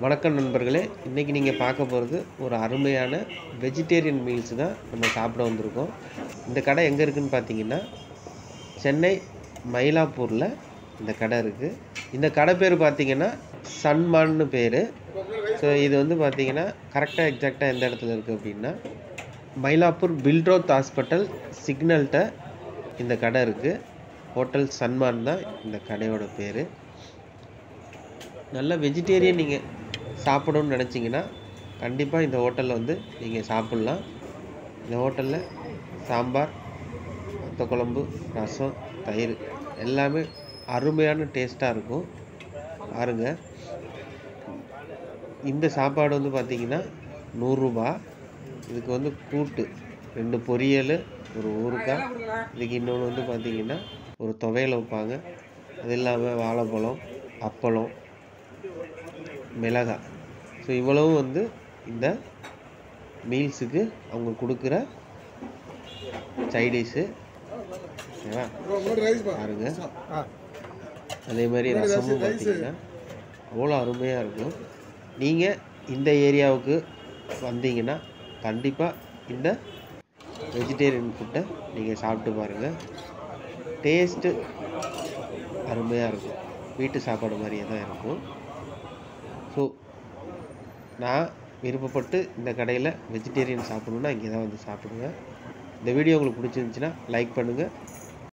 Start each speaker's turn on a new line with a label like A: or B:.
A: வணக்கம் நண்பர்களே இன்றைக்கி நீங்கள் பார்க்க போகிறது ஒரு அருமையான வெஜிடேரியன் மீல்ஸ் தான் நம்ம சாப்பிட வந்திருக்கோம் இந்த கடை எங்கே இருக்குதுன்னு பார்த்தீங்கன்னா சென்னை மயிலாப்பூரில் இந்த கடை இருக்குது இந்த கடை பேர் பார்த்தீங்கன்னா சன்மான்னு பேர் ஸோ இது வந்து பார்த்தீங்கன்னா கரெக்டாக எக்ஸாக்டாக எந்த இடத்துல இருக்குது அப்படின்னா மயிலாப்பூர் பில்ட்ரோத் ஹாஸ்பிட்டல் சிக்னல்கிட்ட இந்த கடை இருக்குது ஹோட்டல் சன்மான் தான் இந்த கடையோட பேர் நல்ல வெஜிடேரியன் நீங்கள் சாப்பிடணும்னு நினச்சிங்கன்னா கண்டிப்பாக இந்த ஹோட்டலில் வந்து நீங்கள் சாப்பிட்லாம் இந்த ஹோட்டலில் சாம்பார் வத்த குழம்பு ரசம் தயிர் எல்லாமே அருமையான டேஸ்ட்டாக இருக்கும் பாருங்கள் இந்த சாப்பாடு வந்து பார்த்திங்கன்னா நூறுரூபா இதுக்கு வந்து கூட்டு ரெண்டு பொரியல் ஒரு ஊறுகாய் இதுக்கு இன்னொன்று வந்து பார்த்திங்கன்னா ஒரு துவையல் வைப்பாங்க அது இல்லாமல் வாழைப்பழம் அப்பளம் மிளகாய் ஸோ இவ்வளவும் வந்து இந்த மீல்ஸுக்கு அவங்க கொடுக்குற சைடிஷு ஓகேவா பாருங்க அதே மாதிரி ரசமும் பார்த்தீங்கன்னா அவ்வளோ அருமையாக இருக்கும் நீங்கள் இந்த ஏரியாவுக்கு வந்தீங்கன்னா கண்டிப்பாக இந்த வெஜிடேரியன் ஃபுட்டை நீங்கள் சாப்பிட்டு பாருங்கள் டேஸ்ட்டு அருமையாக இருக்கும் வீட்டு சாப்பாடு மாதிரியே தான் இருக்கும் ஸோ நான் விருப்பப்பட்டு இந்த கடையில் வெஜிடேரியன் சாப்பிடணுன்னா இங்கே தான் வந்து சாப்பிடுவேன் இந்த வீடியோ உங்களுக்கு பிடிச்சிருந்துச்சின்னா லைக் பண்ணுங்கள்